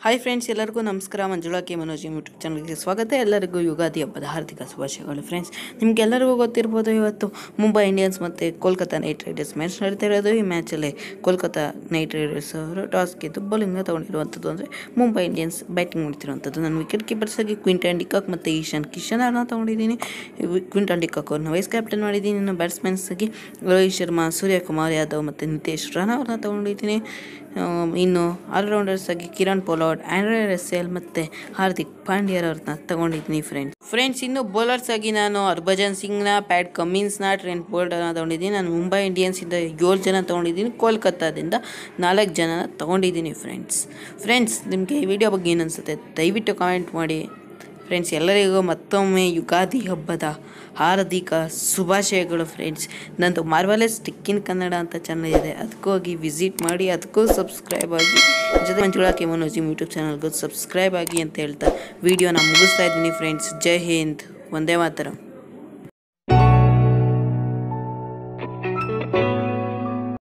hi friends ಎಲ್ಲರಿಗೂ ನಮಸ್ಕಾರ Manjula K Manoj YouTube ಚಾನಲ್ಗೆ ಸ್ವಾಗತ ಎಲ್ಲರಿಗೂ ಯುಗಾದಿ ಹಬ್ಬದ ಹಾರ್ದಿಕ ಶುಭಾಶಯಗಳು ಫ್ರೆಂಡ್ಸ್ ನಿಮಗೆಲ್ಲರಿಗೂ ಗೊತ್ತಿರ್ಬೋದು ಇವತ್ತು ಮುಂಬೈ ಇಂಡಿಯನ್ಸ್ ಮತ್ತು ಕೋಲ್ಕತ್ತಾ ನೈಟ್ ರೈಡರ್ಸ್ ಮ್ಯಾಚ್ ನಡೀತಾ ಇರೋದು ಈ ಮ್ಯಾಚಲ್ಲಿ ಕೋಲ್ಕತ್ತಾ ನೈಟ್ ರೈಡರ್ಸ್ ಅವರು ಟಾಸ್ ಗೆದ್ದು ಬೌಲಿಂಗ್ನ ತೊಗೊಂಡಿರುವಂಥದ್ದು ಅಂದರೆ ಮುಂಬೈ ಇಂಡಿಯನ್ಸ್ ಬ್ಯಾಟಿಂಗ್ ಮಾಡ್ತಿರುವಂಥದ್ದು ನಾನು ವಿಕೆಟ್ ಕೀಪರ್ಸ್ ಆಗಿ ಕ್ವಿಂಟನ್ ಡಿಕಾಕ್ ಮತ್ತು ಈಶಾನ್ ಕಿಶನ್ ಅವ್ರನ್ನ ತೊಗೊಂಡಿದ್ದೀನಿ ಕ್ವಿಂಟನ್ ಡಿಕಾಕ್ ಅವ್ರನ್ನ ವೈಸ್ ಕ್ಯಾಪ್ಟನ್ ಮಾಡಿದ್ದೀನಿ ಇನ್ನು ಬ್ಯಾಟ್ಸ್ಮನ್ಸ್ ಆಗಿ ರೋಹಿತ್ ಶರ್ಮಾ ಸೂರ್ಯಕುಮಾರ್ ಯಾದವ್ ಮತ್ತು ನಿತೇಶ್ ರಾಣಾ ಅವ್ರನ್ನ ತೊಗೊಂಡಿದ್ದೀನಿ ಆ, ಇನ್ನು ಆಲ್ರೌಂಡರ್ಸ್ ಆಗಿ ಕಿರಣ್ ಪೊಲಾಡ್ ಆಂಡ್ರೆ ರೆಸೆಲ್ ಮತ್ತು ಹಾರ್ದಿಕ್ ಪಾಂಡ್ಯರ್ ಅವ್ರನ್ನ ತಗೊಂಡಿದ್ದೀನಿ ಫ್ರೆಂಡ್ಸ್ ಫ್ರೆಂಡ್ಸ್ ಇನ್ನು ಬೌಲರ್ಸ್ ಆಗಿ ನಾನು ಹರ್ಭಜನ್ ಸಿಂಗ್ನ ಪ್ಯಾಟ್ ಕಮಿನ್ಸ್ನ ಟ್ರೆಂಟ್ ಬೋಲ್ಡರ್ನ ತೊಗೊಂಡಿದ್ದೀನಿ ನಾನು ಮುಂಬೈ ಇಂಡಿಯನ್ಸಿಂದ ಏಳು ಜನ ತೊಗೊಂಡಿದ್ದೀನಿ ಕೋಲ್ಕತ್ತಾದಿಂದ ನಾಲ್ಕು ಜನ ತೊಗೊಂಡಿದ್ದೀನಿ ಫ್ರೆಂಡ್ಸ್ ಫ್ರೆಂಡ್ಸ್ ನಿಮಗೆ ಈ ವಿಡಿಯೋ ಬಗ್ಗೆ ಏನು ಅನಿಸುತ್ತೆ ದಯವಿಟ್ಟು ಕಾಮೆಂಟ್ ಮಾಡಿ ಫ್ರೆಂಡ್ಸ್ ಎಲ್ಲರಿಗೂ ಮತ್ತೊಮ್ಮೆ ಯುಗಾದಿ ಹಬ್ಬದ ಹಾರ್ದಿಕ ಶುಭಾಶಯಗಳು ಫ್ರೆಂಡ್ಸ್ ನಂದು ಮಾರ್ವಲೆಸ್ ಟಿಕ್ಕಿನ್ ಕನ್ನಡ ಅಂತ ಚಾನಲ್ ಇದೆ ಅದಕ್ಕೂ ಹೋಗಿ ವಿಸಿಟ್ ಮಾಡಿ ಅದಕ್ಕೂ ಸಬ್ಸ್ಕ್ರೈಬ್ ಆಗಿ ಜೊತೆ ಮಂಜುಳಾ ಕೆ ಮನೋಜ್ ಯೂಟ್ಯೂಬ್ ಚಾನಲ್ಗೂ ಸಬ್ಸ್ಕ್ರೈಬ್ ಆಗಿ ಅಂತ ಹೇಳ್ತಾ ವಿಡಿಯೋನ ಮುಗಿಸ್ತಾ ಇದ್ದೀನಿ ಫ್ರೆಂಡ್ಸ್ ಜೈ ಹಿಂದ್ ಒಂದೇ ಮಾತರಂ